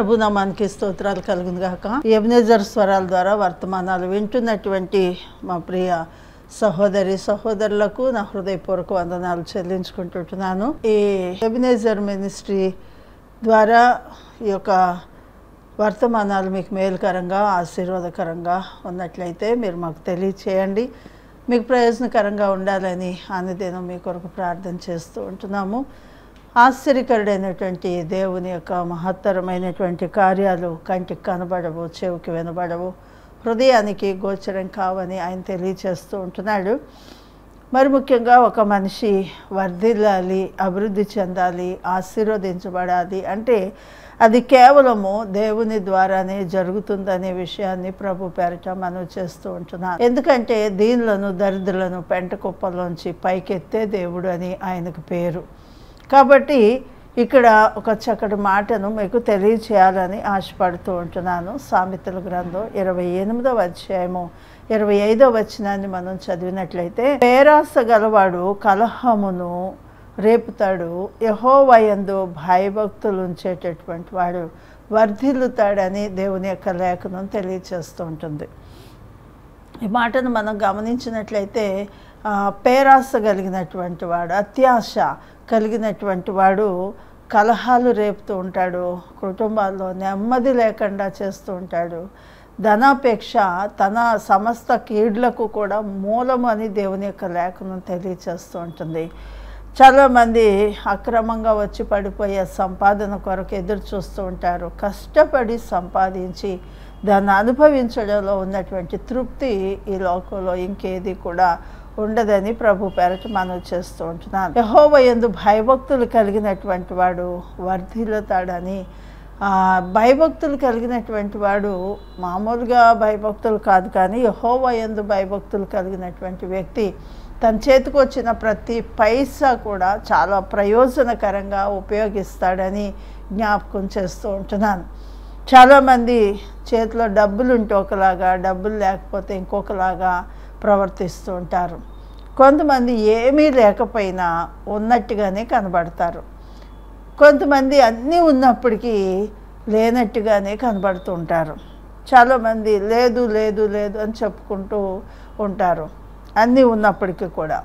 ప్రభు నామానికి స్తోత్రాలు కలుగును గాక ఎబినేజర్ స్వరాల ద్వారా వర్తమానాలు వింటున్నటువంటి మా ప్రియ సహోదరి సహోదరులకు నా హృదయపూర్వక వందనాలు చెల్లించుకుంటుంటున్నాను ఈ ఎబినేజర్ మినిస్ట్రీ ద్వారా ఈ యొక్క వర్తమానాలు మీకు మేలుకరంగా ఆశీర్వాదకరంగా ఉన్నట్లయితే మీరు మాకు తెలియచేయండి మీకు ప్రయోజనకరంగా ఉండాలని అనుదినం మీ కొరకు ప్రార్థన చేస్తూ ఉంటున్నాము ఆశ్చర్యకరుడైనటువంటి దేవుని యొక్క మహత్తరమైనటువంటి కార్యాలు కంటికి కనబడవు చెవికి వినబడవు హృదయానికి గోచరం కావని ఆయన తెలియచేస్తూ ఉంటున్నాడు మరి ముఖ్యంగా ఒక మనిషి వర్ధిల్లాలి అభివృద్ధి చెందాలి ఆశీర్వదించబడాలి అంటే అది కేవలము దేవుని ద్వారానే జరుగుతుందనే విషయాన్ని ప్రభు పేరట మనం చేస్తూ ఉంటున్నాం ఎందుకంటే దీనులను దరిద్రులను పెంట కుప్పలోంచి పైకెత్తే దేవుడు అని ఆయనకు పేరు కాబట్టి ఇక్కడ ఒక చక్కటి మాటను మీకు తెలియచేయాలని ఆశపడుతూ ఉంటున్నాను సామెతల గ్రంథం ఇరవై ఎనిమిదవ అధ్యాయము ఇరవై ఐదవ వచనాన్ని మనం చదివినట్లయితే పేరాస గలవాడు కలహమును రేపుతాడు యహోవయందు భయభక్తులు ఉంచేటటువంటి వాడు వర్ధిల్లుతాడని దేవుని యొక్క లేఖనం తెలియచేస్తూ ఉంటుంది ఈ మాటను మనం గమనించినట్లయితే ఆ, పేరాస కలిగినటువంటి వాడు అత్యాశ కలిగినటువంటి వాడు కలహాలు రేపుతూ ఉంటాడు కుటుంబాల్లో నెమ్మది లేకుండా చేస్తూ ఉంటాడు ధనాపేక్ష తన సమస్త కీడ్లకు కూడా మూలము అని దేవుని యొక్క లేఖనం తెలియచేస్తూ ఉంటుంది చాలామంది అక్రమంగా వచ్చి పడిపోయే సంపాదన కొరకు ఎదురు చూస్తూ ఉంటారు కష్టపడి సంపాదించి దాన్ని అనుభవించడంలో ఉన్నటువంటి తృప్తి ఈ లోకంలో ఇంకేది కూడా ఉండదని ప్రభు పేరట మనం చేస్తూ ఉంటున్నాను యహోవ ఎందు భయభక్తులు కలిగినటువంటి వాడు వర్ధిల్లుతాడని ఆ, భయభక్తులు కలిగినటువంటి వాడు మామూలుగా భయభక్తులు కాదు కానీ యహోవ ఎందు భయభక్తులు కలిగినటువంటి వ్యక్తి తన చేతికి వచ్చిన ప్రతి పైసా కూడా చాలా ప్రయోజనకరంగా ఉపయోగిస్తాడని జ్ఞాపకం చేస్తూ ఉంటున్నాను చాలామంది చేతిలో డబ్బులు ఉంటే ఒకలాగా డబ్బులు లేకపోతే ఇంకొకలాగా ప్రవర్తిస్తూ ఉంటారు కొంతమంది ఏమీ లేకపోయినా ఉన్నట్టుగానే కనబడతారు కొంతమంది అన్నీ ఉన్నప్పటికీ లేనట్టుగానే కనబడుతూ ఉంటారు చాలామంది లేదు లేదు లేదు అని చెప్పుకుంటూ ఉంటారు అన్నీ ఉన్నప్పటికీ కూడా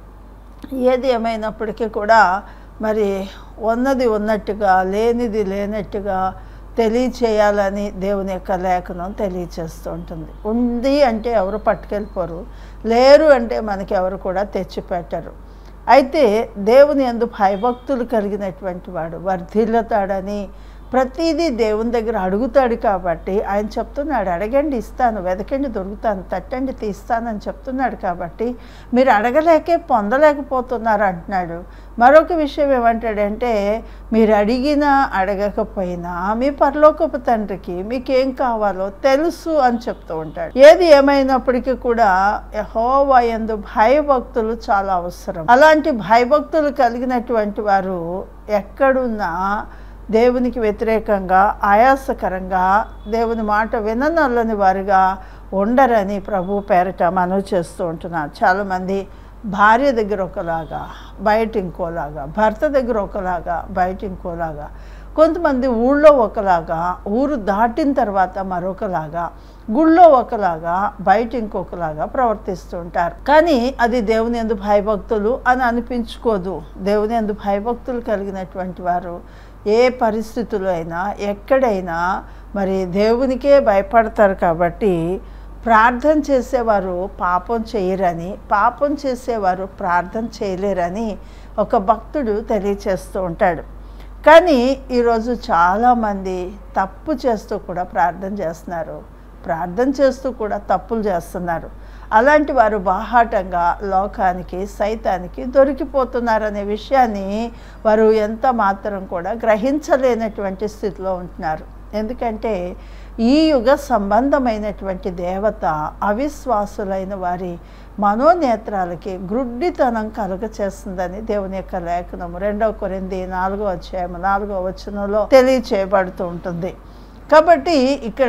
ఏది ఏమైనప్పటికీ కూడా మరి ఉన్నది ఉన్నట్టుగా లేనిది లేనట్టుగా తెలియచేయాలని దేవుని యొక్క లేఖనం తెలియచేస్తూ ఉంటుంది ఉంది అంటే ఎవరు పట్టుకెళ్ళిపోరు లేరు అంటే మనకి ఎవరు కూడా తెచ్చిపెట్టరు అయితే దేవుని ఎందు భయభక్తులు కలిగినటువంటి వాడు వర్ధిల్లుతాడని ప్రతిదీ దేవుని దగ్గర అడుగుతాడు కాబట్టి ఆయన చెప్తున్నాడు అడగండి ఇస్తాను వెదకండి దొరుకుతాను తట్టండి తీస్తానని చెప్తున్నాడు కాబట్టి మీరు అడగలేకే పొందలేకపోతున్నారు అంటున్నాడు మరొక విషయం ఏమంటాడంటే మీరు అడిగినా అడగకపోయినా మీ పరలోకపు తండ్రికి మీకేం కావాలో తెలుసు అని చెప్తూ ఉంటాడు ఏది ఏమైనప్పటికీ కూడా యహోవా యందు భయభక్తులు చాలా అవసరం అలాంటి భయభక్తులు కలిగినటువంటి వారు ఎక్కడున్నా దేవునికి వ్యతిరేకంగా ఆయాసకరంగా దేవుని మాట విననల్లని వారిగా ఉండరని ప్రభు పేరట మనవి చేస్తూ ఉంటున్నాను చాలామంది భార్య దగ్గర ఒకలాగా బయట ఇంకోలాగా భర్త దగ్గర ఒకలాగా బయట ఇంకోలాగా కొంతమంది ఊళ్ళో ఒకలాగా ఊరు దాటిన తర్వాత మరొకలాగా గుళ్ళో ఒకలాగా బయట ఇంకొకలాగా ప్రవర్తిస్తూ ఉంటారు కానీ అది దేవుని ఎందు భయభక్తులు అని అనిపించుకోదు దేవుని ఎందు భయభక్తులు కలిగినటువంటి వారు ఏ పరిస్థితుల్లో అయినా ఎక్కడైనా మరి దేవునికే భయపడతారు కాబట్టి ప్రార్థన చేసేవారు పాపం చేయరని పాపం చేసేవారు ప్రార్థన చేయలేరని ఒక భక్తుడు తెలియచేస్తూ ఉంటాడు కానీ ఈరోజు చాలామంది తప్పు చేస్తూ కూడా ప్రార్థన చేస్తున్నారు ప్రార్థన చేస్తూ కూడా తప్పులు చేస్తున్నారు అలాంటి వారు బాహాటంగా లోకానికి సైతానికి దొరికిపోతున్నారనే విషయాన్ని వారు ఎంత మాత్రం కూడా గ్రహించలేనటువంటి స్థితిలో ఉంటున్నారు ఎందుకంటే ఈ యుగ సంబంధమైనటువంటి దేవత అవిశ్వాసులైన వారి మనోనేత్రాలకి గ్రుడ్డితనం కలుగ చేస్తుందని దేవుని యొక్క లేఖనము రెండవ కొరింది నాలుగో అధ్యాయము నాలుగో వచనంలో తెలియచేయబడుతూ ఉంటుంది కాబట్టి ఇక్కడ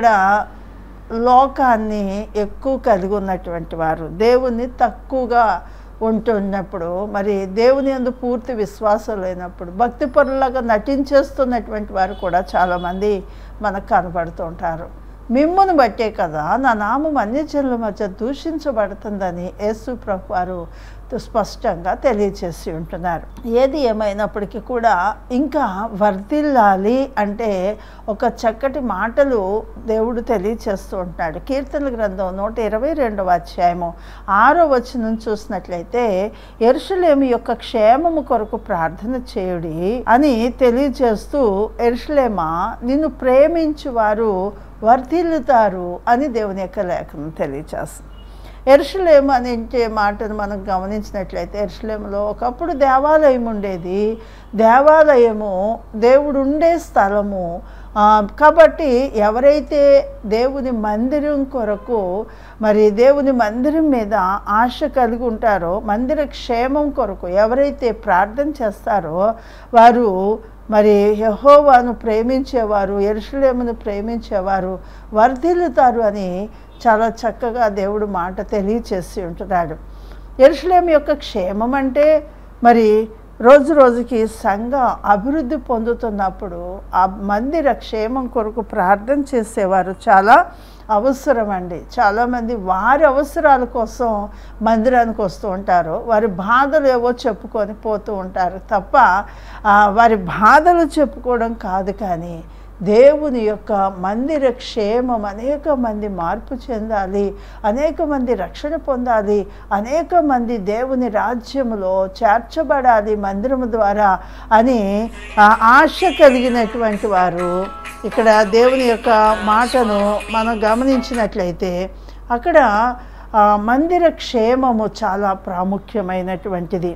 లోకాన్ని ఎక్కువ కలిగి ఉన్నటువంటి వారు దేవుణ్ణి తక్కువగా ఉంటున్నప్పుడు మరి దేవుని యందు పూర్తి విశ్వాసం లేనప్పుడు భక్తి పరులాగా నటించేస్తున్నటువంటి వారు కూడా చాలామంది మనకు కనబడుతూ ఉంటారు మిమ్మును బట్టే కదా నా నామం అన్యజనుల మధ్య దూషించబడుతుందని యేసు ప్రభు వారు స్పష్టంగా తెలియచేసి ఉంటున్నారు ఏది ఏమైనప్పటికీ కూడా ఇంకా వర్ధిల్లాలి అంటే ఒక చక్కటి మాటలు దేవుడు తెలియచేస్తూ ఉంటున్నాడు కీర్తనల గ్రంథం నూట ఇరవై రెండవ అధ్యాయము ఆరో వచనం చూసినట్లయితే ఎరుషలేము యొక్క క్షేమము కొరకు ప్రార్థన చేయుడి అని తెలియజేస్తూ ఎరుషలేమా నిన్ను ప్రేమించు వారు వర్ధిల్లుతారు అని దేవుని యొక్క లేఖనం తెలియచేస్తుంది ఎరుషలేము అనే మాటను మనం గమనించినట్లయితే ఎరుషలేములో ఒకప్పుడు దేవాలయం ఉండేది దేవాలయము దేవుడు ఉండే స్థలము ఆ, కాబట్టి ఎవరైతే దేవుని మందిరం కొరకు మరి దేవుని మందిరం మీద ఆశ కలిగి ఉంటారో మందిర క్షేమం కొరకు ఎవరైతే ప్రార్థన చేస్తారో వారు మరి యహోవాను ప్రేమించేవారు ఎరుషలేమును ప్రేమించేవారు వర్ధిల్లుతారు అని చాలా చక్కగా దేవుడు మాట తెలియచేసి ఉంటున్నాడు ఎరుషలేం యొక్క క్షేమం అంటే మరి రోజు రోజుకి సంఘ అభివృద్ధి పొందుతున్నప్పుడు ఆ మందిర క్షేమం కొరకు ప్రార్థన చేసేవారు చాలా అవసరం అండి చాలామంది వారి అవసరాల కోసం మందిరానికి వస్తూ ఉంటారు వారి బాధలు ఏవో చెప్పుకొని పోతూ ఉంటారు తప్ప ఆ, వారి బాధలు చెప్పుకోవడం కాదు కానీ దేవుని యొక్క మందిర క్షేమం అనేక మంది మార్పు చెందాలి అనేక మంది రక్షణ పొందాలి అనేక మంది దేవుని రాజ్యములో చేర్చబడాలి మందిరము ద్వారా అని ఆ, ఆశ కలిగినటువంటి వారు ఇక్కడ దేవుని యొక్క మాటను మనం గమనించినట్లయితే అక్కడ ఆ, మందిర క్షేమము చాలా ప్రాముఖ్యమైనటువంటిది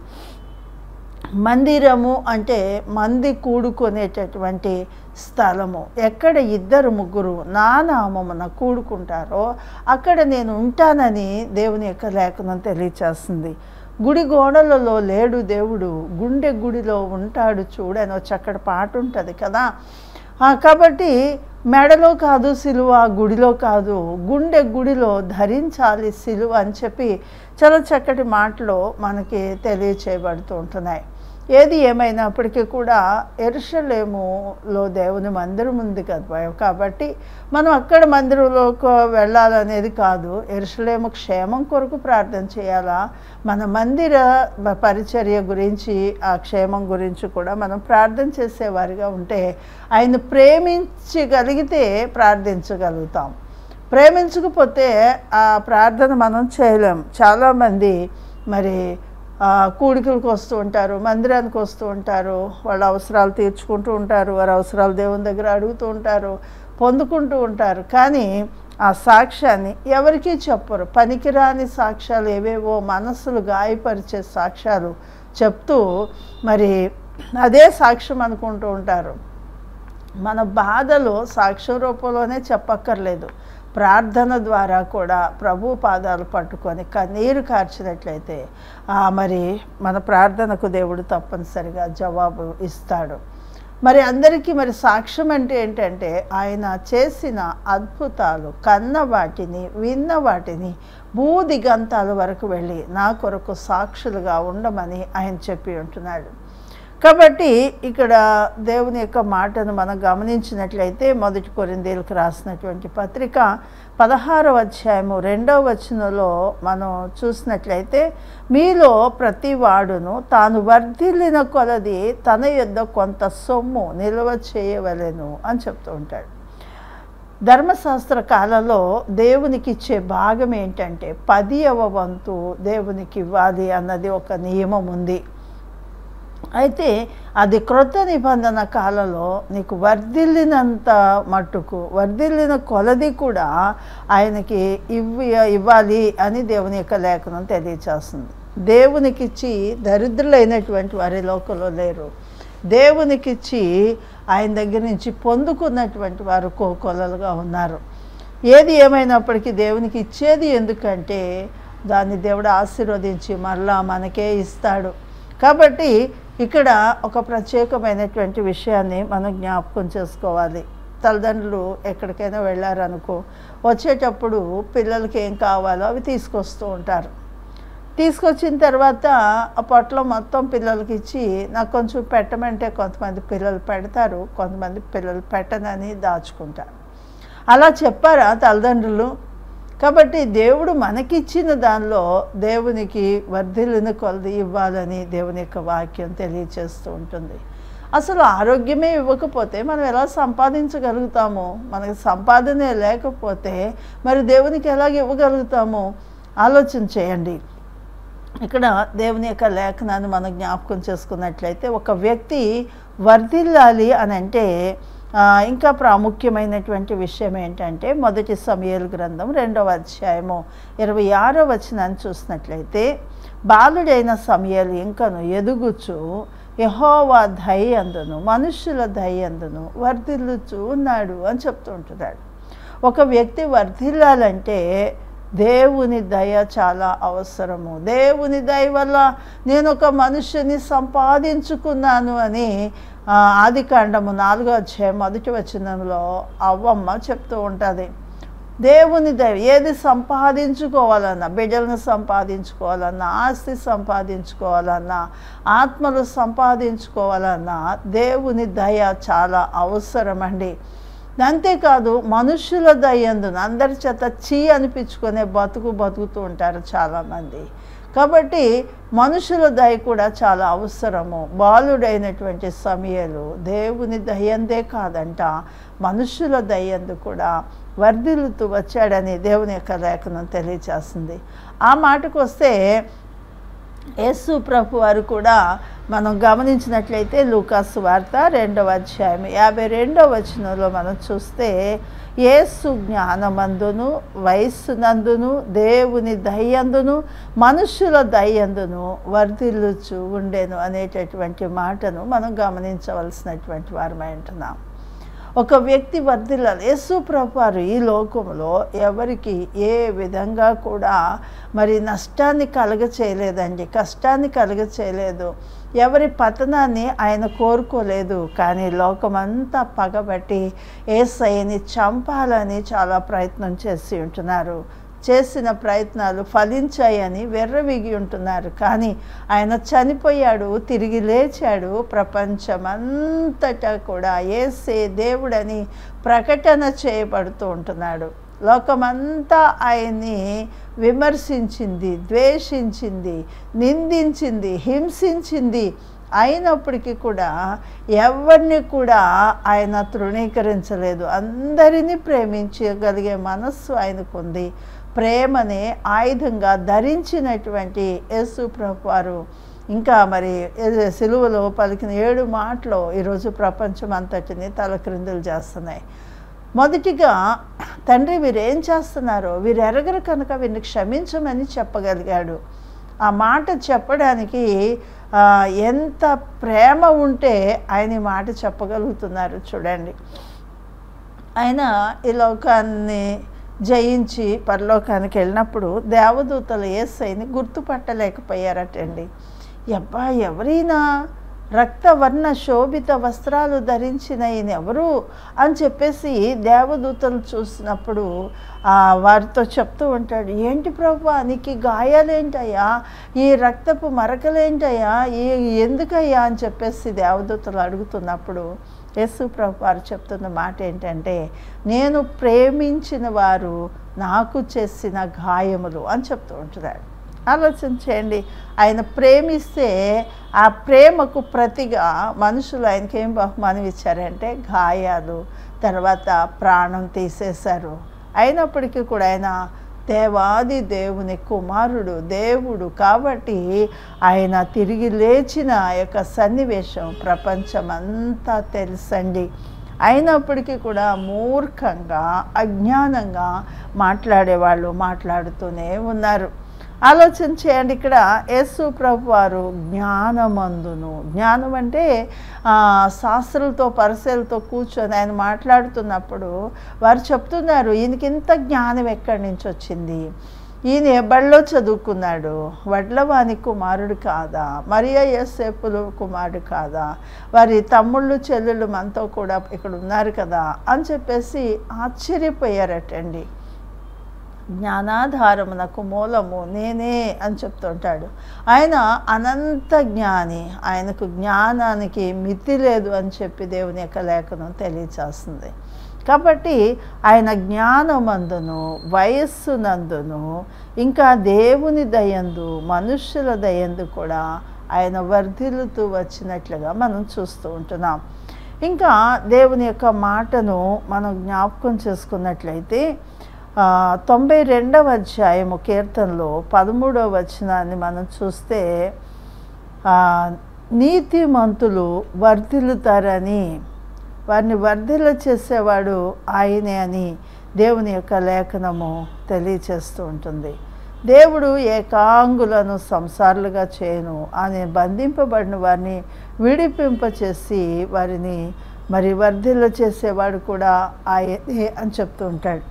మందిరము అంటే మంది కూడుకునేటటువంటి స్థలము ఎక్కడ ఇద్దరు ముగ్గురు నా నామమున కూడుకుంటారో అక్కడ నేను ఉంటానని దేవుని యొక్క లేఖనం తెలియచేస్తుంది గుడి గోడలలో లేడు దేవుడు గుండె గుడిలో ఉంటాడు చూడని ఒక చక్కటి పాట ఉంటుంది కదా ఆ, కాబట్టి మెడలో కాదు సిలువ గుడిలో కాదు గుండె గుడిలో ధరించాలి సిలువ అని చెప్పి చాలా చక్కటి మాటలు మనకి తెలియచేయబడుతూ ఉంటున్నాయి ఏది ఏమైనప్పటికీ కూడా ఎరుషలేములో దేవుని మందిరం ఉంది కదా కాబట్టి మనం అక్కడ మందిరంలోకి వెళ్ళాలనేది కాదు ఎరుషలేము క్షేమం కొరకు ప్రార్థన చేయాలా మన మందిర బ- పరిచర్య గురించి ఆ క్షేమం గురించి కూడా మనం ప్రార్థన చేసేవారిగా ఉంటే ఆయన ప్రేమించగలిగితే ప్రార్థించగలుగుతాం ప్రేమించకపోతే ఆ ప్రార్థన మనం చేయలేం చాలామంది మరి ఆ, కూడికలకు వస్తూ ఉంటారు మందిరానికి వస్తూ ఉంటారు వాళ్ళ అవసరాలు తీర్చుకుంటూ ఉంటారు వారి అవసరాలు దేవుని దగ్గర అడుగుతూ ఉంటారు పొందుకుంటూ ఉంటారు కానీ ఆ సాక్ష్యాన్ని ఎవరికీ చెప్పరు పనికిరాని సాక్ష్యాలు ఏవేవో మనస్సులు గాయపరిచే సాక్ష్యాలు చెప్తూ మరి అదే సాక్ష్యం అనుకుంటూ ఉంటారు మన బాధలు సాక్ష్య రూపంలోనే చెప్పక్కర్లేదు ప్రార్థన ద్వారా కూడా ప్రభు పాదాలు పట్టుకొని కన్నీరు కార్చినట్లయితే ఆ, మరి మన ప్రార్థనకు దేవుడు తప్పనిసరిగా జవాబు ఇస్తాడు మరి అందరికీ మరి సాక్ష్యం అంటే ఏంటంటే ఆయన చేసిన అద్భుతాలు కన్న వాటిని విన్న వాటిని భూదిగంతాల వరకు వెళ్ళి నా కొరకు సాక్షులుగా ఉండమని ఆయన చెప్పి ఉంటున్నాడు కాబట్టి ఇక్కడ దేవుని యొక్క మాటను మనం గమనించినట్లయితే మొదటి కొరిందేలకు రాసినటువంటి పత్రిక పదహారవ అధ్యాయము రెండవ వచనంలో మనం చూసినట్లయితే మీలో ప్రతి వాడును తాను వర్ధిల్లిన కొలది తన యొద్ద కొంత సొమ్ము నిల్వ చేయవలెను అని చెప్తూ ఉంటాడు ధర్మశాస్త్ర కాలంలో దేవునికి ఇచ్చే భాగం ఏంటంటే పదియవ వంతు దేవునికి ఇవ్వాలి అన్నది ఒక నియమం ఉంది అయితే అది క్రొత్త నిబంధన కాలంలో నీకు వర్ధిల్లినంత మట్టుకు వర్ధిల్లిన కొలది కూడా ఆయనకి ఇవ్వి ఇవ్వాలి అని దేవుని యొక్క లేఖనం తెలియచేస్తుంది దేవునికిచ్చి దరిద్రులైనటువంటి వారి లోకంలో లేరు దేవునికిచ్చి ఆయన దగ్గర నుంచి పొందుకున్నటువంటి వారు కోకొలలుగా ఉన్నారు ఏది ఏమైనప్పటికీ దేవునికి ఇచ్చేది ఎందుకంటే దాన్ని దేవుడు ఆశీర్వదించి మరలా మనకే ఇస్తాడు కాబట్టి ఇక్కడ ఒక ప్రత్యేకమైనటువంటి విషయాన్ని మనం జ్ఞాపకం చేసుకోవాలి తల్లిదండ్రులు ఎక్కడికైనా వెళ్ళారనుకో వచ్చేటప్పుడు పిల్లలకి ఏం కావాలో అవి తీసుకొస్తూ ఉంటారు తీసుకొచ్చిన తర్వాత ఆ పొట్టలో మొత్తం పిల్లలకి ఇచ్చి నాకు కొంచెం పెట్టమంటే కొంతమంది పిల్లలు పెడతారు కొంతమంది పిల్లలు పెట్టనని దాచుకుంటారు అలా చెప్పారా తల్లిదండ్రులు కాబట్టి దేవుడు మనకిచ్చిన దానిలో దేవునికి వర్ధిల్లిన కొలది ఇవ్వాలని దేవుని యొక్క వాక్యం తెలియచేస్తూ ఉంటుంది అసలు ఆరోగ్యమే ఇవ్వకపోతే మనం ఎలా సంపాదించగలుగుతాము మనకి సంపాదనే లేకపోతే మరి దేవునికి ఎలాగ ఇవ్వగలుగుతాము ఆలోచన చేయండి ఇక్కడ దేవుని యొక్క లేఖనాన్ని మనం జ్ఞాపకం చేసుకున్నట్లయితే ఒక వ్యక్తి వర్ధిల్లాలి అని అంటే ఆ, ఇంకా ప్రాముఖ్యమైనటువంటి విషయం ఏంటంటే మొదటి సమయలు గ్రంథం రెండవ అధ్యాయము ఇరవై ఆరో వచనాన్ని చూసినట్లయితే బాలుడైన సమయాలు ఇంకను ఎదుగుచు యహోవా దయందును మనుషుల దయందును వర్ధిల్లుచు ఉన్నాడు అని చెప్తూ ఉంటున్నాడు ఒక వ్యక్తి వర్ధిల్లాలంటే దేవుని దయ చాలా అవసరము దేవుని దయ వల్ల నేను ఒక మనుష్యుని సంపాదించుకున్నాను అని ఆ, ఆది కాండము నాలుగో అధ్యాయం మొదటి వచనంలో అవ్వమ్మ చెప్తూ ఉంటుంది దేవుని దయ ఏది సంపాదించుకోవాలన్నా బిడ్డలను సంపాదించుకోవాలన్నా ఆస్తి సంపాదించుకోవాలన్నా ఆత్మలు సంపాదించుకోవాలన్నా దేవుని దయ చాలా అవసరమండి అంతేకాదు మనుషుల దయ్యందున అందరి చేత చీ అనిపించుకునే బతుకు బతుకుతూ ఉంటారు చాలామంది కాబట్టి మనుషుల దయ కూడా చాలా అవసరము బాలుడైనటువంటి సమయాలు దేవుని దయ్యందే కాదంట మనుషుల దయ్యందు కూడా వర్ధిల్లుతూ వచ్చాడని దేవుని యొక్క లేఖనం తెలియచేస్తుంది ఆ మాటకు వస్తే యేసు ప్రభు వారు కూడా మనం గమనించినట్లయితే లూకాసు వార్త రెండవ అధ్యాయం యాభై రెండవ వచనంలో మనం చూస్తే యేసు జ్ఞానమందును వయస్సునందును దేవుని దయ్యందును మనుషుల దయ్యందును వర్ధిల్లుచు ఉండేను అనేటటువంటి మాటను మనం గమనించవలసినటువంటి వారమై ఉంటున్నాం ఒక వ్యక్తి వర్ధిల్లాలి యేసు ప్రభువారు ఈ లోకంలో ఎవరికి ఏ విధంగా కూడా మరి నష్టాన్ని కలగ చేయలేదండి కష్టాన్ని కలగ చేయలేదు ఎవరి పతనాన్ని ఆయన కోరుకోలేదు కానీ లోకమంతా పగబట్టి ఏసైని చంపాలని చాలా ప్రయత్నం చేసి ఉంటున్నారు చేసిన ప్రయత్నాలు ఫలించాయని వెర్రవిగి ఉంటున్నారు కానీ ఆయన చనిపోయాడు తిరిగి లేచాడు ప్రపంచమంతటా కూడా ఏసే దేవుడని ప్రకటన చేయబడుతూ ఉంటున్నాడు లోకమంతా ఆయన్ని విమర్శించింది ద్వేషించింది నిందించింది హింసించింది అయినప్పటికీ కూడా ఎవరిని కూడా ఆయన తృణీకరించలేదు అందరినీ ప్రేమించగలిగే మనస్సు ఆయనకుంది ప్రేమని ఆయుధంగా ధరించినటువంటి యేసు ప్రభు వారు ఇంకా మరి ఏ- సిలువలో పలికిన ఏడు మాటలు ఈరోజు ప్రపంచం అంతటిని తలక్రిందులు చేస్తున్నాయి మొదటిగా తండ్రి వీరేం చేస్తున్నారో వీరు ఎరగరు కనుక వీరిని క్షమించమని చెప్పగలిగాడు ఆ మాట చెప్పడానికి ఆ, ఎంత ప్రేమ ఉంటే ఆయన ఈ మాట చెప్పగలుగుతున్నారు చూడండి ఆయన ఈ లోకాన్ని జయించి పరలోకానికి వెళ్ళినప్పుడు దేవదూతలు ఏసైని గుర్తుపట్టలేకపోయారటండి అబ్బా ఎవరైనా రక్తవర్ణ శోభిత వస్త్రాలు ధరించిన ఈయన ఎవరు అని చెప్పేసి దేవదూతలు చూసినప్పుడు ఆ, వారితో చెప్తూ ఉంటాడు ఏంటి ప్రభు నీకు ఈ గాయాలేంటయ్యా ఈ రక్తపు మరకలేంటయ్యా ఈ ఎందుకయ్యా అని చెప్పేసి దేవదూతలు అడుగుతున్నప్పుడు యేసు ప్రభు వారు చెప్తున్న మాట ఏంటంటే నేను ప్రేమించిన వారు నాకు చేసిన గాయములు అని చెప్తూ ఉంటున్నాడు ఆలోచన చేయండి ఆయన ప్రేమిస్తే ఆ ప్రేమకు ప్రతిగా మనుషులు ఆయనకి ఏం బహుమానం ఇచ్చారంటే గాయాలు తర్వాత ప్రాణం తీసేశారు అయినప్పటికీ కూడా ఆయన దేవాది దేవుని కుమారుడు దేవుడు కాబట్టి ఆయన తిరిగి లేచిన ఆ యొక్క సన్నివేశం ప్రపంచమంతా తెలుసండి అయినప్పటికీ కూడా మూర్ఖంగా అజ్ఞానంగా మాట్లాడేవాళ్ళు మాట్లాడుతూనే ఉన్నారు ఆలోచన చేయండి ఇక్కడ యేసు ప్రభు వారు జ్ఞానమందును జ్ఞానం అంటే ఆ, శాస్త్రులతో పరిశీలతో కూర్చొని ఆయన మాట్లాడుతున్నప్పుడు వారు చెప్తున్నారు ఈయనకి ఇంత జ్ఞానం ఎక్కడి నుంచి వచ్చింది ఈయన ఎబ్బళ్ళలో చదువుకున్నాడు వడ్లవాని కుమారుడు కాదా మరియా యోసేపులు కుమారుడు కాదా వారి తమ్ముళ్ళు చెల్లెళ్ళు మనతో కూడా ఇక్కడ ఉన్నారు కదా అని చెప్పేసి ఆశ్చర్యపోయారటండి జ్ఞానాధారమునకు మూలము నేనే అని చెప్తుంటాడు ఆయన అనంత జ్ఞాని ఆయనకు జ్ఞానానికి మితి లేదు అని చెప్పి దేవుని యొక్క లేఖనం తెలియచేస్తుంది కాబట్టి ఆయన జ్ఞానమందును వయస్సునందును ఇంకా దేవుని దయందు మనుష్యుల దయందు కూడా ఆయన వర్ధిల్లుతూ వచ్చినట్లుగా మనం చూస్తూ ఉంటున్నాం ఇంకా దేవుని యొక్క మాటను మనం జ్ఞాపకం చేసుకున్నట్లయితే ఆ, తొంభై రెండవ అధ్యాయము కీర్తనలో పదమూడవ వచనాన్ని మనం చూస్తే ఆ, నీతిమంతులు వర్ధిల్లుతారని వారిని వర్ధిల్ల చేసేవాడు ఆయనే అని దేవుని యొక్క లేఖనము తెలియచేస్తూ ఉంటుంది దేవుడు ఏకాంగులను సంసారులుగా చేయను అని బంధింపబడిన వారిని విడిపింపచేసి వారిని మరి వర్ధిల్ల చేసేవాడు కూడా ఆయనే అని చెప్తూ ఉంటాడు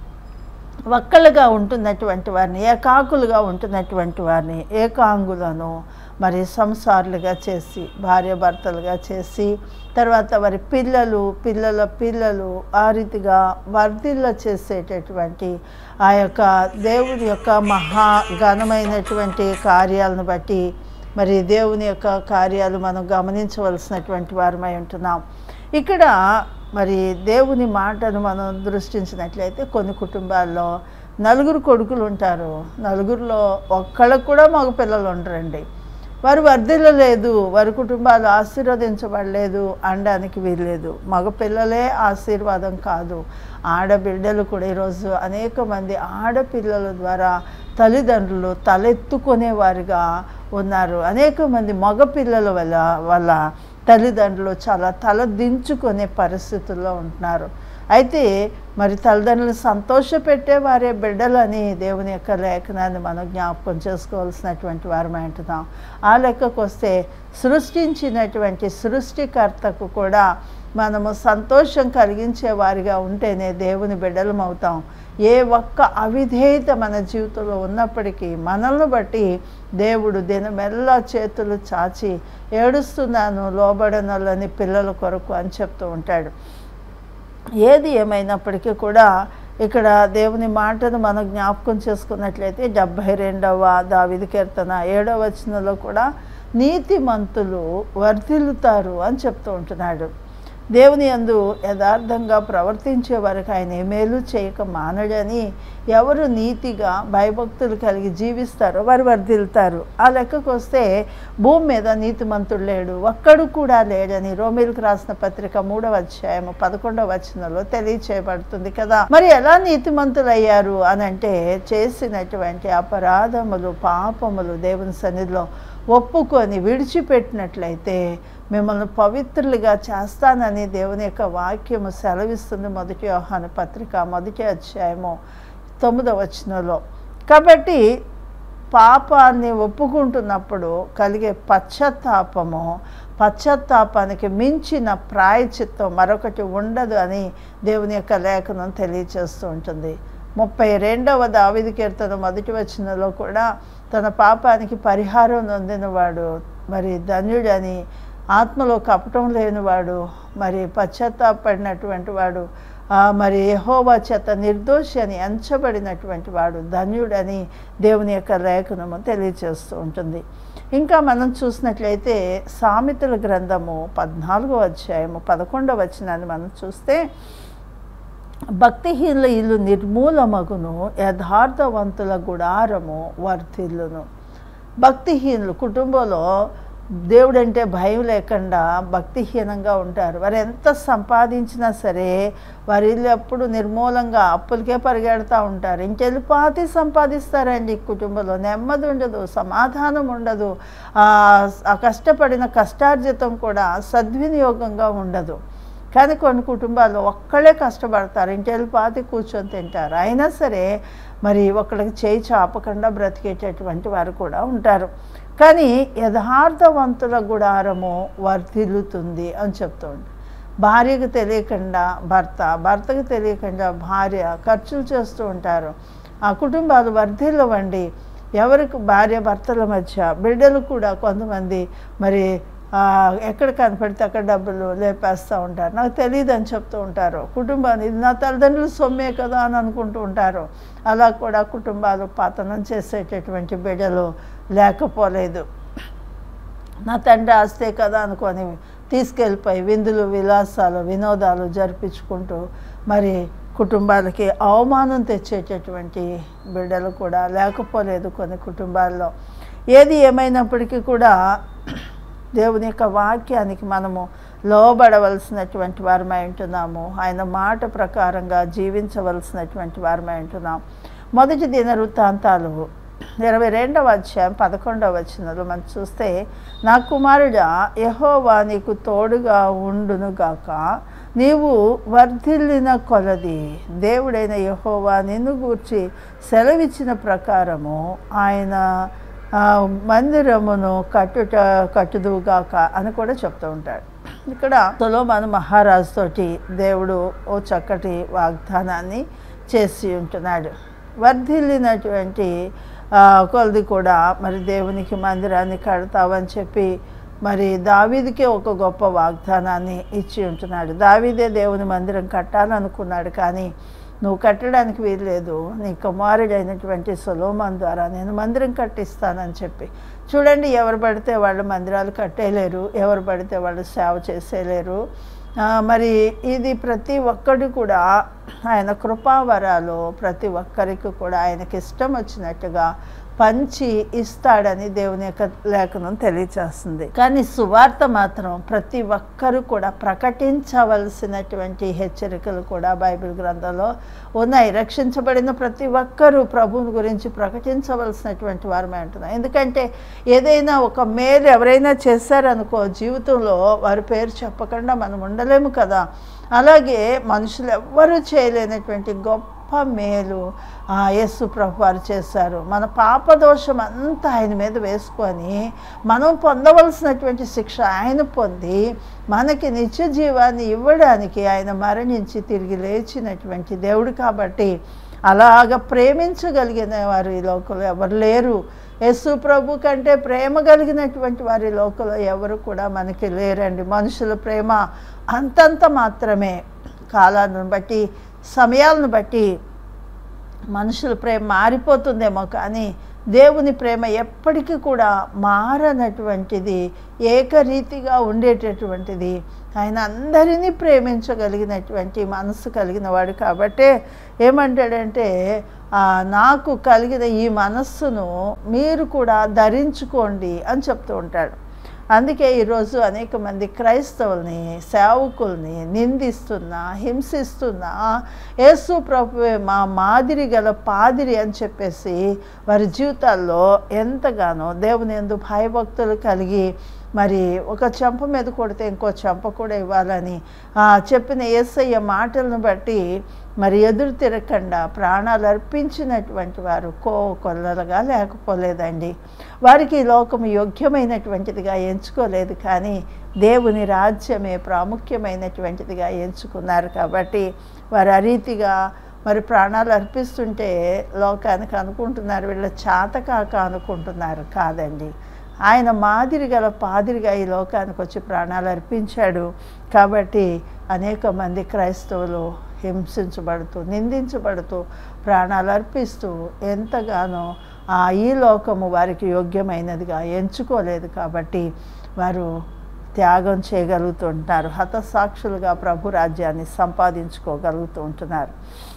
ఒక్కలుగా ఉంటున్నటువంటి వారిని ఏకాకులుగా ఉంటున్నటువంటి వారిని ఏకాంగులను మరి సంసారులుగా చేసి భార్య భర్తలుగా చేసి తర్వాత వారి పిల్లలు పిల్లల పిల్లలు ఆ రీతిగా వర్ధిల్ల చేసేటటువంటి ఆ యొక్క దేవుని యొక్క మహా ఘనమైనటువంటి కార్యాలను బట్టి మరి దేవుని యొక్క కార్యాలు మనం గమనించవలసినటువంటి వారమై ఉంటున్నాం ఇక్కడ మరి దేవుని మాటను మనం దృష్టించినట్లయితే కొన్ని కుటుంబాల్లో నలుగురు కొడుకులు ఉంటారు నలుగురిలో ఒక్కళ్ళకు కూడా మగ పిల్లలు ఉండరండి వారు వర్ధిల్లలేదు వారి కుటుంబాలు ఆశీర్వదించబడలేదు అనడానికి వీల్లేదు మగ పిల్లలే ఆశీర్వాదం కాదు ఆడబిడ్డలు కూడా ఈరోజు అనేక మంది ఆడపిల్లల ద్వారా తల్లిదండ్రులు తలెత్తుకునేవారుగా ఉన్నారు అనేక మంది మగ పిల్లల వల్ల వల్ల తల్లిదండ్రులు చాలా తల దించుకునే పరిస్థితుల్లో ఉంటున్నారు అయితే మరి తల్లిదండ్రులు సంతోషపెట్టే వారే బిడ్డలని దేవుని యొక్క లేఖనాన్ని మనం జ్ఞాపకం చేసుకోవాల్సినటువంటి వారమై ఉంటున్నాం ఆ లెక్కకు వస్తే సృష్టించినటువంటి సృష్టికర్తకు కూడా మనము సంతోషం కలిగించే వారిగా ఉంటేనే దేవుని బిడ్డలం అవుతాం ఏ ఒక్క అవిధేయత మన జీవితంలో ఉన్నప్పటికీ మనల్ని బట్టి దేవుడు దినమెల్లా చేతులు చాచి ఏడుస్తున్నాను లోబడనలని పిల్లల కొరకు అని చెప్తూ ఉంటాడు ఏది ఏమైనప్పటికీ కూడా ఇక్కడ దేవుని మాటను మనం జ్ఞాపకం చేసుకున్నట్లయితే డెబ్భై రెండవ దావిది కీర్తన ఏడవ వచనంలో కూడా నీతిమంతులు వర్ధిల్లుతారు అని చెప్తూ ఉంటున్నాడు దేవుని యందు యథార్థంగా ప్రవర్తించే వరకు ఆయన ఏ మేలు చేయక మానడని ఎవరు నీతిగా భయభక్తులు కలిగి జీవిస్తారో వారు వర్ధిల్తారు ఆ లెక్కకు వస్తే భూమి మీద నీతిమంతుడు లేడు ఒక్కడు కూడా లేడని రోమిలకు రాసిన పత్రిక మూడవ అధ్యాయము పదకొండవ వచనంలో తెలియచేయబడుతుంది కదా మరి ఎలా నీతిమంతులు అయ్యారు అని అంటే చేసినటువంటి అపరాధములు పాపములు దేవుని సన్నిధిలో ఒప్పుకొని విడిచిపెట్టినట్లయితే మిమ్మల్ని పవిత్రులుగా చేస్తానని దేవుని యొక్క వాక్యము సెలవిస్తుంది మొదటి యోహాన పత్రిక మొదటి అధ్యాయము తొమ్మిదవ వచనంలో కాబట్టి పాపాన్ని ఒప్పుకుంటున్నప్పుడు కలిగే పశ్చాత్తాపము పశ్చాత్తాపానికి మించిన ప్రాయచిత్తం మరొకటి ఉండదు అని దేవుని యొక్క లేఖనం తెలియచేస్తూ ఉంటుంది ముప్పై రెండవ దావిది కీర్తన మొదటి వచనంలో కూడా తన పాపానికి పరిహారం నొందినవాడు మరి ధన్యుడని ఆత్మలో కపటం లేనివాడు మరి పశ్చాత్తాపడినటువంటి వాడు ఆ, మరి యెహోవా చేత నిర్దోషి అని ఎంచబడినటువంటి వాడు ధన్యుడని దేవుని యొక్క లేఖనము తెలియచేస్తూ ఉంటుంది ఇంకా మనం చూసినట్లయితే సామెతల గ్రంథము పద్నాలుగో అధ్యాయము పదకొండవ వచనాన్ని మనం చూస్తే భక్తిహీనుల ఇల్లు నిర్మూలమగును యథార్థవంతుల గుడారము వర్ధిల్లును భక్తిహీనులు కుటుంబంలో దేవుడంటే భయం లేకుండా భక్తిహీనంగా ఉంటారు వారు ఎంత సంపాదించినా సరే వారి ఇల్లు ఎప్పుడు నిర్మూలంగా అప్పులకే పరిగెడతా ఉంటారు ఇంకెళ్ళిపాతి సంపాదిస్తారండి ఈ కుటుంబంలో నెమ్మది ఉండదు సమాధానం ఉండదు ఆ ఆ కష్టపడిన కష్టార్జితం కూడా సద్వినియోగంగా ఉండదు కానీ కొన్ని కుటుంబాల్లో ఒక్కళ్ళే కష్టపడతారు ఇంటి పాతి కూర్చొని తింటారు అయినా సరే మరి ఒకళ్ళకి చేయి చాపకుండా బ్రతికేటటువంటి వారు కూడా ఉంటారు కానీ యథార్థవంతుల గుడారము వర్ధిల్లుతుంది అని చెప్తుంది భార్యకు తెలియకుండా భర్త భర్తకు తెలియకుండా భార్య ఖర్చులు చేస్తూ ఉంటారు ఆ కుటుంబాలు వర్ధిల్లవండి ఎవరికి భార్య భర్తల మధ్య బిడ్డలు కూడా కొంతమంది మరి ఆ, ఎక్కడ కనపడితే అక్కడ డబ్బులు లేపేస్తూ ఉంటారు నాకు తెలియదు అని చెప్తూ ఉంటారు కుటుంబాన్ని ఇది నా తల్లిదండ్రులు సొమ్మే కదా అని అనుకుంటూ ఉంటారు అలా కూడా కుటుంబాలు పతనం చేసేటటువంటి బిడ్డలు లేకపోలేదు నా తండ్రి ఆస్తే కదా అనుకొని తీసుకెళ్ళిపోయి విందులు విలాసాలు వినోదాలు జరిపించుకుంటూ మరి కుటుంబాలకి అవమానం తెచ్చేటటువంటి బిడ్డలు కూడా లేకపోలేదు కొన్ని కుటుంబాల్లో ఏది ఏమైనప్పటికీ కూడా దేవుని యొక్క వాక్యానికి మనము లోబడవలసినటువంటి వారమై ఉంటున్నాము ఆయన మాట ప్రకారంగా జీవించవలసినటువంటి వారమై ఉంటున్నాం మొదటి దిన వృత్తాంతాలు ఇరవై రెండవ అధ్యాయం పదకొండవ వచనంలో మనం చూస్తే నా కుమారుడా యహోవా నీకు తోడుగా ఉండునుగాక నీవు వర్ధిల్లిన కొలది దేవుడైన యహోవా నిన్ను గూర్చి సెలవిచ్చిన ప్రకారము ఆయన ఆ, మందిరమును కట్టుట కట్టుదువుగాక అని కూడా చెప్తూ ఉంటాడు ఇక్కడ సొలోమాను మహారాజు తోటి దేవుడు ఓ చక్కటి వాగ్దానాన్ని చేసి ఉంటున్నాడు వర్ధిల్లినటువంటి ఆ, కొలది కూడా మరి దేవునికి మందిరాన్ని కడతావని చెప్పి మరి దావీదికే ఒక గొప్ప వాగ్దానాన్ని ఇచ్చి ఉంటున్నాడు దావీదే దేవుని మందిరం కట్టాలనుకున్నాడు కానీ నువ్వు కట్టడానికి వీల్లేదు నీ కుమారుడైనటువంటి సొలోమాన్ ద్వారా నేను మందిరం కట్టిస్తానని చెప్పి చూడండి ఎవరు పడితే వాళ్ళు మందిరాలు కట్టేయలేరు ఎవరు పడితే వాళ్ళు సేవ చేసేయలేరు ఆ, మరి ఇది ప్రతి ఒక్కటి కూడా ఆయన కృపావరాలు ప్రతి ఒక్కరికి కూడా ఆయనకి ఇష్టం వచ్చినట్టుగా పంచి ఇస్తాడని దేవుని యొక్క లేఖనం తెలియచేస్తుంది కానీ సువార్త మాత్రం ప్రతి ఒక్కరు కూడా ప్రకటించవలసినటువంటి హెచ్చరికలు కూడా బైబిల్ గ్రంథంలో ఉన్నాయి రక్షించబడిన ప్రతి ఒక్కరూ ప్రభువుని గురించి ప్రకటించవలసినటువంటి వారమే అంటున్నాం ఎందుకంటే ఏదైనా ఒక మేలు ఎవరైనా చేశారనుకో జీవితంలో వారి పేరు చెప్పకుండా మనం ఉండలేము కదా అలాగే మనుషులు ఎవ్వరూ చేయలేనటువంటి గొప్ప మేలు ఆ యేసు ప్రభు వారు చేశారు మన పాపదోషం అంతా ఆయన మీద వేసుకొని మనం పొందవలసినటువంటి శిక్ష ఆయన పొంది మనకి నిత్య జీవాన్ని ఇవ్వడానికి ఆయన మరణించి తిరిగి లేచినటువంటి దేవుడు కాబట్టి అలాగ ప్రేమించగలిగిన వారు ఈ లోకంలో ఎవరు లేరు యేసు ప్రభు కంటే ప్రేమ కలిగినటువంటి వారి లోకంలో ఎవరు కూడా మనకి లేరండి మనుషుల ప్రేమ అంతంత మాత్రమే కాలాలను బట్టి సమయాలను బట్టి మనుషుల ప్రేమ మారిపోతుందేమో కానీ దేవుని ప్రేమ ఎప్పటికీ కూడా మారనటువంటిది ఏకరీతిగా ఉండేటటువంటిది ఆయన అందరినీ ప్రేమించగలిగినటువంటి మనసు కలిగిన వాడు కాబట్టే ఏమంటాడంటే "ఆ, నాకు కలిగిన ఈ మనస్సును మీరు కూడా ధరించుకోండి అని చెప్తూ ఉంటాడు అందుకే ఈరోజు అనేక మంది క్రైస్తవుల్ని సేవకుల్ని నిందిస్తున్నా హింసిస్తున్నా యేసు ప్రభువే మా మాదిరి గల పాదిరి అని చెప్పేసి వారి జీవితాల్లో ఎంతగానో దేవుని ఎందు భయభక్తులు కలిగి మరి ఒక చెంప మీద కొడితే ఇంకో చెంప కూడా ఇవ్వాలని ఆ, చెప్పిన యేసయ్య మాటలను బట్టి మరి ఎదురు తిరగకుండా ప్రాణాలు అర్పించినటువంటి వారు కో కొల్లలుగా లేకపోలేదండి వారికి ఈ లోకం యోగ్యమైనటువంటిదిగా ఎంచుకోలేదు కానీ దేవుని రాజ్యమే ప్రాముఖ్యమైనటువంటిదిగా ఎంచుకున్నారు కాబట్టి వారు ఆ రీతిగా మరి ప్రాణాలు అర్పిస్తుంటే లోకానికి అనుకుంటున్నారు వీళ్ళ చాతకాక అనుకుంటున్నారు కాదండి ఆయన మాదిరి గల పాదిరిగా ఈ లోకానికి వచ్చి ప్రాణాలు అర్పించాడు కాబట్టి అనేక మంది క్రైస్తవులు హింసించబడుతూ నిందించబడుతూ ప్రాణాలు అర్పిస్తూ ఎంతగానో ఆ ఈ లోకము వారికి యోగ్యమైనదిగా ఎంచుకోలేదు కాబట్టి వారు త్యాగం చేయగలుగుతుంటారు హతసాక్షులుగా ప్రభు రాజ్యాన్ని సంపాదించుకోగలుగుతూ ఉంటున్నారు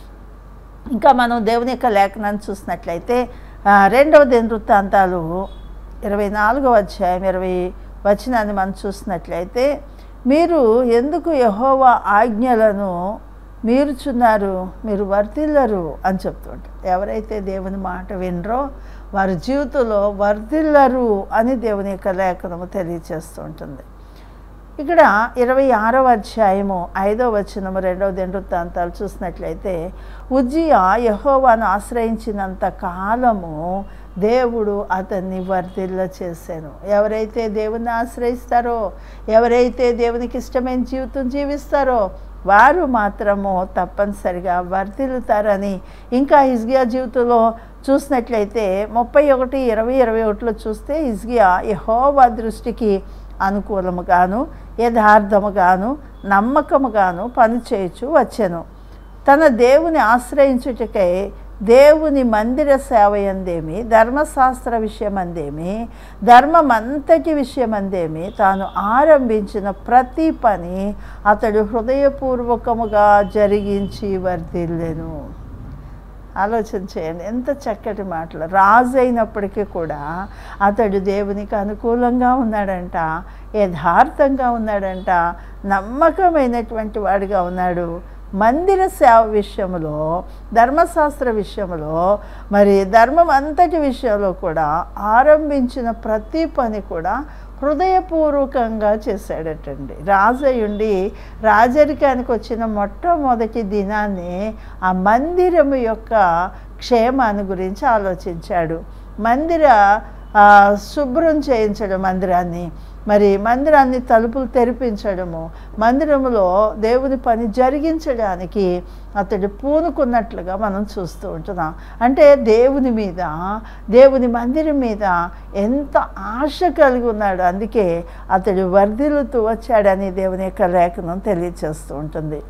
ఇంకా మనం దేవుని యొక్క లేఖనాన్ని చూసినట్లయితే ఆ, రెండవ దినవృత్తాంతాలు ఇరవై నాలుగవ అధ్యాయం ఇరవై వచనాన్ని మనం చూసినట్లయితే మీరు ఎందుకు యహోవా ఆజ్ఞలను మీరుచున్నారు మీరు వర్ధిల్లరు అని చెప్తుంటారు ఎవరైతే దేవుని మాట వినరో వారి జీవితంలో వర్ధిల్లరు అని దేవుని యొక్క లేఖనము తెలియచేస్తూ ఉంటుంది ఇక్కడ ఇరవై ఆరవ అధ్యాయము ఐదవ వచనము రెండవ దినవృత్తాంతాలు చూసినట్లయితే ఉజ్జియా యహోవాను ఆశ్రయించినంత కాలము దేవుడు అతన్ని వర్ధిల్ల చేశాను ఎవరైతే దేవుని ఆశ్రయిస్తారో ఎవరైతే దేవునికి ఇష్టమైన జీవితం జీవిస్తారో వారు మాత్రము తప్పనిసరిగా వర్ధిల్లుతారని ఇంకా హిజ్గియా జీవితంలో చూసినట్లయితే ముప్పై ఒకటి ఇరవై ఇరవై ఒకటిలో చూస్తే హిజ్గియా యహోవా దృష్టికి అనుకూలముగాను యథార్థముగాను నమ్మకముగాను పనిచేయచ్చు వచ్చెను తన దేవుని ఆశ్రయించుటకై దేవుని మందిర సేవ ఎందేమి ధర్మశాస్త్ర విషయమందేమి ధర్మమంతటి విషయమందేమి తాను ఆరంభించిన ప్రతి పని అతడు హృదయపూర్వకముగా జరిగించి వర్ధిల్లెను ఆలోచన చేయండి ఎంత చక్కటి మాటలు రాజు అయినప్పటికీ కూడా అతడు దేవునికి అనుకూలంగా ఉన్నాడంట యథార్థంగా ఉన్నాడంట నమ్మకమైనటువంటి వాడిగా ఉన్నాడు మందిర సేవ విషయంలో ధర్మశాస్త్ర విషయంలో మరి ధర్మం అంతటి విషయంలో కూడా ఆరంభించిన ప్రతి పని కూడా హృదయపూర్వకంగా చేశాడటండి రాజయుండి రాజరికానికి వచ్చిన మొట్టమొదటి దినాన్ని ఆ మందిరము యొక్క క్షేమాన్ని గురించి ఆలోచించాడు మందిర ఆ, శుభ్రం చేయించడం మందిరాన్ని మరి మందిరాన్ని తలుపులు తెరిపించడము మందిరములో దేవుని పని జరిగించడానికి అతడు పూనుకున్నట్లుగా మనం చూస్తూ ఉంటున్నాం అంటే దేవుని మీద దేవుని మందిరం మీద ఎంత ఆశ కలిగి ఉన్నాడు అందుకే అతడు వర్ధిల్లుతూ వచ్చాడని దేవుని యొక్క లేఖనం తెలియచేస్తూ ఉంటుంది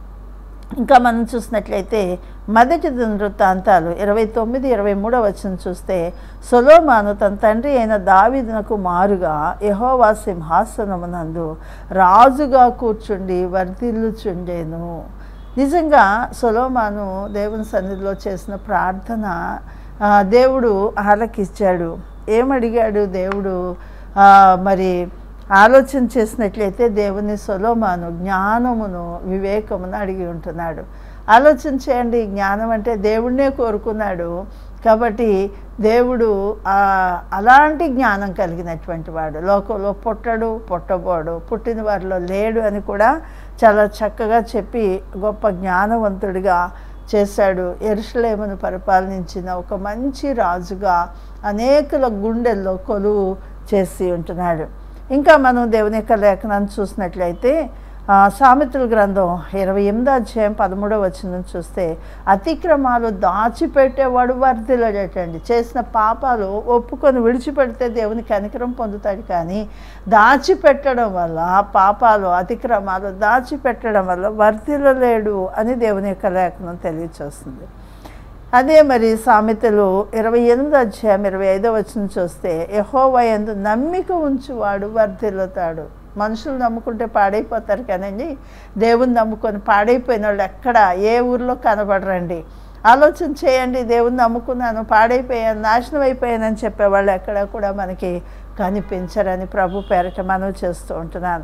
ఇంకా మనం చూసినట్లయితే మొదటి వృత్తాంతాలు ఇరవై తొమ్మిది ఇరవై మూడవ వచ్చిన చూస్తే సొలోమాను తన తండ్రి అయిన దావీదునకు మారుగా యహోవా సింహాసనమునందు రాజుగా కూర్చుండి వర్ధిల్లుచుండేను నిజంగా సొలోమాను దేవుని సన్నిధిలో చేసిన ప్రార్థన ఆ, దేవుడు ఆలకిచ్చాడు ఏమడిగాడు దేవుడు ఆ, మరి ఆలోచన చేసినట్లయితే దేవుని సొలోమాను జ్ఞానమును వివేకమును అడిగి ఉంటున్నాడు ఆలోచన చేయండి జ్ఞానం అంటే దేవుడినే కోరుకున్నాడు కాబట్టి దేవుడు ఆ, అలాంటి జ్ఞానం కలిగినటువంటి వాడు లోకంలో పుట్టడు పుట్టబోడు పుట్టిన వారిలో లేడు అని కూడా చాలా చక్కగా చెప్పి గొప్ప జ్ఞానవంతుడిగా చేశాడు ఎరుసలేమును పరిపాలించిన ఒక మంచి రాజుగా అనేకుల గుండెల్లో కొలువు చేసి ఉంటున్నాడు ఇంకా మనం దేవుని యొక్క లేఖనాన్ని చూసినట్లయితే ఆ, సామెతల గ్రంథం ఇరవై ఎనిమిదో అధ్యాయం పదమూడవ వచనం చూస్తే అతిక్రమాలు దాచిపెట్టేవాడు వర్ధిల్లడటండి చేసిన పాపాలు ఒప్పుకొని విడిచిపెడితే దేవుని కనికరం పొందుతాడు కానీ దాచిపెట్టడం వల్ల పాపాలు అతిక్రమాలు దాచిపెట్టడం వల్ల వర్ధిల్లలేడు అని దేవుని యొక్క లేఖనం తెలియచేస్తుంది అదే మరి సామెతలు ఇరవై ఎనిమిది అధ్యాయం ఇరవై ఐదో వచ్చిన చూస్తే యహోవా ఎందు నమ్మిక ఉంచువాడు వర్ధిల్లుతాడు మనుషులు నమ్ముకుంటే పాడైపోతారు కానండి దేవుని నమ్ముకొని పాడైపోయిన వాళ్ళు ఎక్కడ ఏ ఊర్లో కనబడరండి ఆలోచన చేయండి దేవుని నమ్ముకున్నాను పాడైపోయాను నాశనం అయిపోయానని చెప్పేవాళ్ళు ఎక్కడ కూడా మనకి కనిపించరని ప్రభు పేరట మనం చేస్తూ ఉంటున్నాను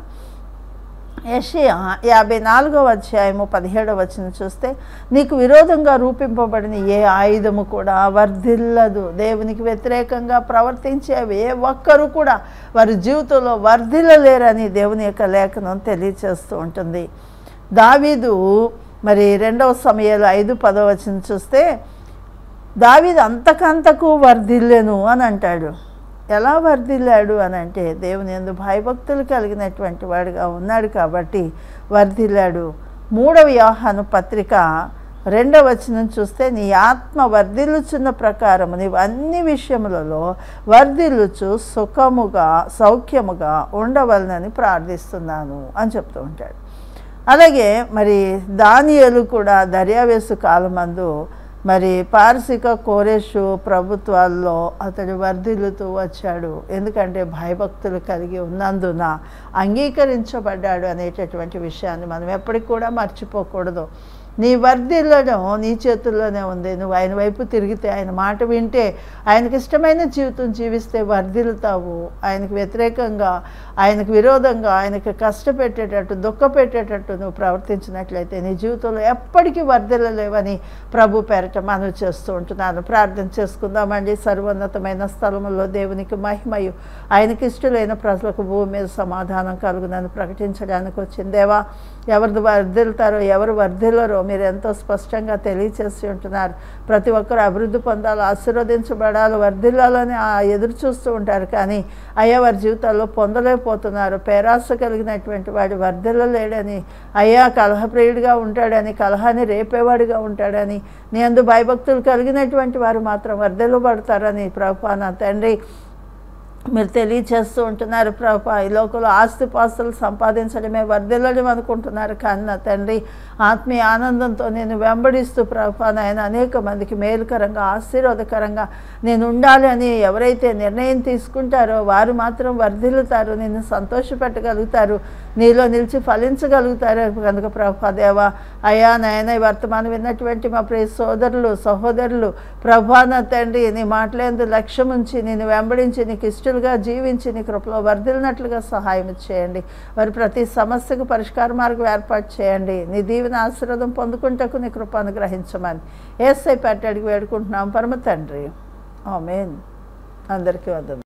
యషయా యాభై నాలుగవ అధ్యాయము పదిహేడవ వచనం చూస్తే నీకు విరోధంగా రూపింపబడిన ఏ ఆయుధము కూడా వర్ధిల్లదు దేవునికి వ్యతిరేకంగా ప్రవర్తించేవి ఏ ఒక్కరు కూడా వారి జీవితంలో వర్ధిల్లలేరని దేవుని యొక్క లేఖనం తెలియచేస్తూ ఉంటుంది దావీదు మరి రెండవ సమయాలు ఐదు పదవ వచనం చూస్తే దావీదు అంతకంతకు వర్ధిల్లెను అని అంటాడు ఎలా వర్ధిల్లాడు అని అంటే దేవుని ఎందు భయభక్తులు కలిగినటువంటి వాడుగా ఉన్నాడు కాబట్టి వర్ధిల్లాడు మూడవ యోహాను పత్రిక రెండవ వచనం చూస్తే నీ ఆత్మ వర్ధిల్లుచున్న ప్రకారము నీవు అన్ని విషయములలో వర్ధిల్లుచు సుఖముగా సౌఖ్యముగా ఉండవలనని ప్రార్థిస్తున్నాను అని చెప్తూ ఉంటాడు అలాగే మరి దానియలు కూడా దర్యావేసు కాలమందు మరి పారసిక కోరేషు ప్రభుత్వాల్లో అతడు వర్ధిల్లుతూ వచ్చాడు ఎందుకంటే భయభక్తులు కలిగి ఉన్నందున అంగీకరించబడ్డాడు అనేటటువంటి విషయాన్ని మనం ఎప్పటికి కూడా మర్చిపోకూడదు నీ వర్ధిల్లడం నీ చేతుల్లోనే ఉంది నువ్వు ఆయన వైపు తిరిగితే ఆయన మాట వింటే ఆయనకి ఇష్టమైన జీవితం జీవిస్తే వర్ధిల్లుతావు ఆయనకు వ్యతిరేకంగా ఆయనకు విరోధంగా ఆయనకు కష్టపెట్టేటట్టు దుఃఖ పెట్టేటట్టు నువ్వు ప్రవర్తించినట్లయితే నీ జీవితంలో ఎప్పటికీ వర్ధిల్లలేవని ప్రభు పేరట మనం చేస్తూ ఉంటున్నాను ప్రార్థన చేసుకుందామండి సర్వోన్నతమైన స్థలములో దేవునికి మహిమయు ఆయనకి ఇష్టలైన ప్రజలకు భూమి మీద సమాధానం కలుగునని ప్రకటించడానికి వచ్చింది దేవా ఎవరు వర్ధిల్తారో ఎవరు వర్ధిల్లరో మీరు ఎంతో స్పష్టంగా తెలియచేసి ఉంటున్నారు ప్రతి ఒక్కరు అభివృద్ధి పొందాలి ఆశీర్వదించబడాలి వర్ధిల్లాలని ఆ ఎదురు చూస్తూ ఉంటారు కానీ అయ్యా వారి జీవితాల్లో పొందలేకపోతున్నారు పేరాస కలిగినటువంటి వాడు వర్ధిల్లలేడని అయ్యా కలహప్రియుడిగా ఉంటాడని కలహాన్ని రేపేవాడిగా ఉంటాడని నీ అందు భయభక్తులు కలిగినటువంటి వారు మాత్రం వర్ధిల్లబడతారని ప్రభా నా తండ్రి మీరు తెలియచేస్తూ ఉంటున్నారు ప్రభా ఈ లోకంలో ఆస్తిపాస్తులు సంపాదించడమే వర్ధిల్లడం అనుకుంటున్నారు కానీ నా తండ్రి ఆత్మీయ ఆనందంతో నేను వెంబడిస్తూ ప్రభా నాయన అనేక మందికి మేలుకరంగా ఆశీర్వాదకరంగా నేను ఉండాలి అని ఎవరైతే నిర్ణయం తీసుకుంటారో వారు మాత్రం వర్ధిల్లుతారు నిన్ను సంతోషపెట్టగలుగుతారు నీలో నిలిచి ఫలించగలుగుతారు కనుక ప్రభా దేవా అయా నాయన ఈ వర్తమానం విన్నటువంటి మా ప్రియ సోదరులు సహోదరులు ప్రభా నా తండ్రి నీ మాటలేందు లక్ష్యం ఉంచి నేను వెంబడించి నీకు ఇష్టలుగా జీవించి నీ కృపలో వర్ధిల్లినట్లుగా సహాయం చేయండి వారి ప్రతి సమస్యకు పరిష్కార మార్గం ఏర్పాటు చేయండి నీ దీవెన ఆశీర్వాదం పొందుకుంటకు నీ కృప అనుగ్రహించమని ఏసై పెట్టడికి వేడుకుంటున్నాం పరమ తండ్రి ఆమెన్ అందరికీ వందనం